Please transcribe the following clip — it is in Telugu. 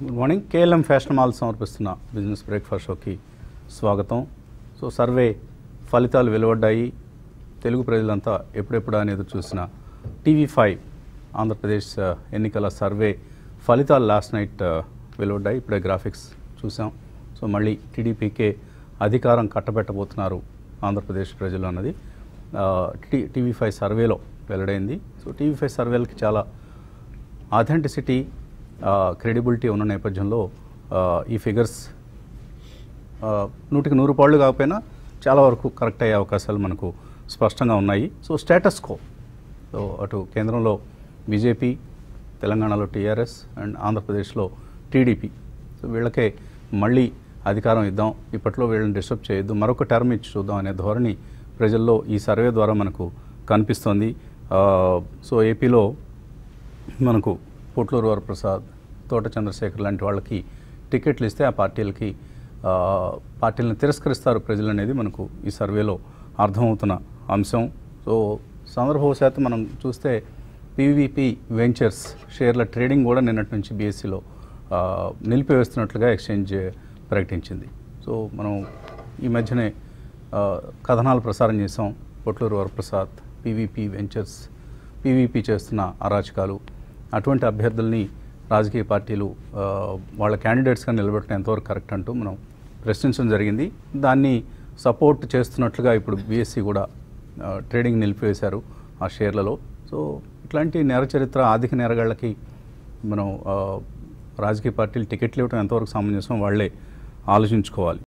good morning KLM fashion mall సమర్పిస్తున్న బిజినెస్ బ్రేక్ఫాస్ట్ షోకి స్వాగతం సో సర్వే ఫలితాలు వెలువడ్డాయి తెలుగు ప్రజలంతా ఎప్పుడెప్పుడు అని ఎదురు చూసిన టీవీ ఫైవ్ ఆంధ్రప్రదేశ్ ఆ, ఎన్నికల సర్వే ఫలితాలు లాస్ట్ నైట్ ఆ, వెలువడ్డాయి ఇప్పుడే గ్రాఫిక్స్ చూసాం సో మళ్ళీ టీడీపీకే అధికారం కట్టబెట్టబోతున్నారు ఆంధ్రప్రదేశ్ ప్రజలు అన్నది ఆ, టీ టీవీ ఫైవ్ సర్వేలో వెల్లడైంది సో టీవీ ఫైవ్ సర్వేలకి చాలా ఆథెంటిసిటీ క్రెడిబిలిటీ ఉన్న నేపథ్యంలో ఆ, ఈ ఫిగర్స్ ఆ, నూటికి నూరు పాళ్ళు కాకపోయినా చాలా వరకు కరెక్ట్ అయ్యే అవకాశాలు మనకు స్పష్టంగా ఉన్నాయి సో స్టేటస్ కో సో అటు కేంద్రంలో బీజేపీ తెలంగాణలో టీఆర్ఎస్ అండ్ ఆంధ్రప్రదేశ్లో టీడీపీ సో వీళ్ళకే మళ్ళీ అధికారం ఇద్దాం ఇప్పట్లో వీళ్ళని డిస్టర్బ్ చేయొద్దు మరొక టర్మ్ ఇచ్చి చూద్దాం అనే ధోరణి ప్రజల్లో ఈ సర్వే ద్వారా మనకు కనిపిస్తోంది ఆ, సో ఏపీలో మనకు పోట్లూరు వరప్రసాద్ తోట చంద్రశేఖర్ లాంటి వాళ్ళకి టికెట్లు ఇస్తే ఆ పార్టీలకి ఆ, పార్టీలను తిరస్కరిస్తారు ప్రజలు అనేది మనకు ఈ సర్వేలో అర్థమవుతున్న అంశం సో సందర్భవశాత్తు మనం చూస్తే పీవీపీ వెంచర్స్ షేర్ల ట్రేడింగ్ కూడా నిన్నటి నుంచి బీఎస్సీలో నిలిపివేస్తున్నట్లుగా ఎక్స్చేంజ్ ప్రకటించింది సో మనం ఈ మధ్యనే ఆ, కథనాలు ప్రసారం చేసాం Potluri Varaprasad PVP ventures PVP చేస్తున్న అరాచకాలు అటువంటి అభ్యర్థుల్ని రాజకీయ పార్టీలు ఆ, వాళ్ళ క్యాండిడేట్స్గా నిలబెట్టడం ఎంతవరకు కరెక్ట్ అంటూ మనం ప్రశ్నించడం జరిగింది దాన్ని సపోర్ట్ చేస్తున్నట్లుగా ఇప్పుడు బీఎస్సీ కూడా ఆ, ట్రేడింగ్ నిలిపివేశారు ఆ షేర్లలో సో ఇట్లాంటి నేర చరిత్ర ఆర్థిక నేరగాళ్ళకి మనం ఆ, రాజకీయ పార్టీలు టికెట్లు ఇవ్వడం ఎంతవరకు సమంజసం వాళ్ళే ఆలోచించుకోవాలి